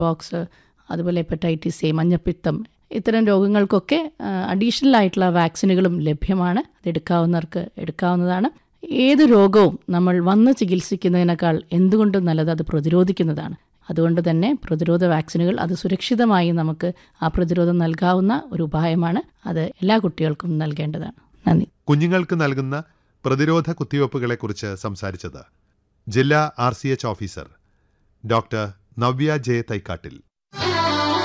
pox അതുപോലെ hepatitis A മഞ്ഞപ്പിത്തം ഇത്തരം രോഗങ്ങൾക്കൊക്കെ അഡീഷണൽ ആയിട്ടുള്ള വാക്സിനുകളും ലഭ്യമാണ് അത് എടുക്കാവുന്നവർക്ക് എടുക്കാവുന്നതാണ് ഏത് രോഗവും നമ്മൾ വന്ന് ചികിത്സിക്കുന്നതിനേക്കാൾ എന്തുകൊണ്ടും നല്ലത് അത് പ്രതിരോധിക്കുന്നതാണ് അതുകൊണ്ട് തന്നെ പ്രതിരോധ വാക്സിനുകൾ അത് സുരക്ഷിതമായി നമുക്ക് ആ പ്രതിരോധം നൽകാവുന്ന ഒരു ഉപായമാണ് അത് എല്ലാ കുട്ടികൾക്കും നൽകേണ്ടതാണ് നന്ദി കുഞ്ഞുങ്ങൾക്ക് നൽകുന്ന പ്രതിരോധ കുത്തിവയ്പ്പുകളെക്കുറിച്ച് സംസാരിച്ചത് ജില്ലാ R C H officer doctor Navya J തൈക്കാട്ടിൽ